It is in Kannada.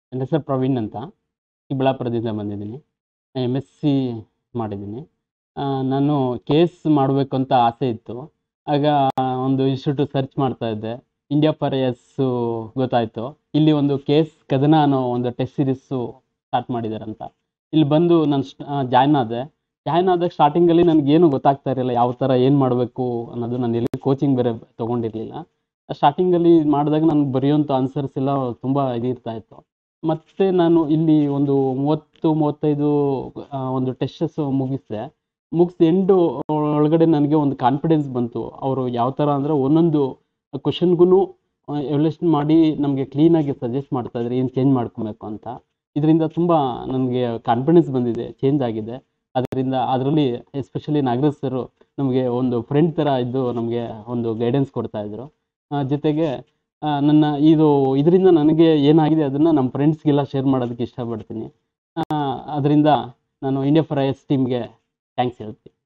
ನನ್ನ ಹೆಸರು ಪ್ರವೀಣ್ ಅಂತ ಚಿಕ್ಕಬಳ್ಳಾಪುರದಿಂದ ಬಂದಿದ್ದೀನಿ ಎಮ್ ಎಸ್ ಸಿ ಮಾಡಿದ್ದೀನಿ ನಾನು ಕೆ ಎಸ್ ಮಾಡಬೇಕು ಅಂತ ಆಸೆ ಇತ್ತು ಆಗ ಒಂದು ಇನ್ಸ್ಟಿಟ್ಯೂಟ್ ಸರ್ಚ್ ಮಾಡ್ತಾ ಇದ್ದೆ ಇಂಡಿಯಾ ಫಾರ್ ಎಸ್ಸು ಗೊತ್ತಾಯಿತು ಇಲ್ಲಿ ಒಂದು ಕೆ ಎಸ್ ಕದನ ಅನ್ನೋ ಒಂದು ಟೆಸ್ಟ್ ಸೀರೀಸು ಸ್ಟಾರ್ಟ್ ಮಾಡಿದಾರಂತ ಇಲ್ಲಿ ಬಂದು ನಾನು ಜಾಯ್ನ್ ಆದೆ ಜಾಯ್ನ್ ಆದಾಗ ಸ್ಟಾರ್ಟಿಂಗಲ್ಲಿ ನನಗೇನು ಗೊತ್ತಾಗ್ತಾ ಇರಲಿಲ್ಲ ಯಾವ ಥರ ಏನು ಮಾಡಬೇಕು ಅನ್ನೋದು ನಾನು ಎಲ್ಲಿ ಕೋಚಿಂಗ್ ಬೇರೆ ತೊಗೊಂಡಿರಲಿಲ್ಲ ಸ್ಟಾರ್ಟಿಂಗಲ್ಲಿ ಮಾಡಿದಾಗ ನನಗೆ ಬರೆಯೋಂಥ ಆನ್ಸರ್ಸ್ ಎಲ್ಲ ತುಂಬ ಇದಿರ್ತಾ ಇತ್ತು ಮತ್ತು ನಾನು ಇಲ್ಲಿ ಒಂದು ಮೂವತ್ತು ಮೂವತ್ತೈದು ಆ, ಒಂದು ಟೆಸ್ಟಸ್ ಮುಗಿಸಿದೆ ಮುಗಿಸಿ ಎಂಡು ಒಳಗಡೆ ನನಗೆ ಒಂದು ಕಾನ್ಫಿಡೆನ್ಸ್ ಬಂತು ಅವರು ಯಾವ ಥರ ಅಂದರೆ ಒಂದೊಂದು ಕ್ವಶನ್ಗೂ ಎವ್ಲ್ಯೂಷನ್ ಮಾಡಿ ನಮಗೆ ಕ್ಲೀನಾಗಿ ಸಜೆಸ್ಟ್ ಮಾಡ್ತಾ ಇದ್ದಾರೆ ಏನು ಚೇಂಜ್ ಮಾಡ್ಕೊಬೇಕು ಅಂತ ಇದರಿಂದ ತುಂಬ ನನಗೆ ಕಾನ್ಫಿಡೆನ್ಸ್ ಬಂದಿದೆ ಚೇಂಜ್ ಆಗಿದೆ ಅದರಿಂದ ಅದರಲ್ಲಿ ಎಸ್ಪೆಷಲಿ ನಾಗರಾಜ್ ಸರು ನಮಗೆ ಒಂದು ಫ್ರೆಂಡ್ ಥರ ಇದ್ದು ನಮಗೆ ಒಂದು ಗೈಡೆನ್ಸ್ ಕೊಡ್ತಾಯಿದ್ರು ಜೊತೆಗೆ ಆ, ನನ್ನ ಇದು ಇದರಿಂದ ನನಗೆ ಏನಾಗಿದೆ ಅದನ್ನು ನಮ್ಮ ಫ್ರೆಂಡ್ಸ್ಗೆಲ್ಲ ಶೇರ್ ಮಾಡೋದಕ್ಕೆ ಇಷ್ಟಪಡ್ತೀನಿ ಅದರಿಂದ ನಾನು ಇಂಡಿಯಾ ಫಾರ್ ಎಸ್ ಟೀಮ್ಗೆ ಥ್ಯಾಂಕ್ಸ್ ಹೇಳ್ತೀನಿ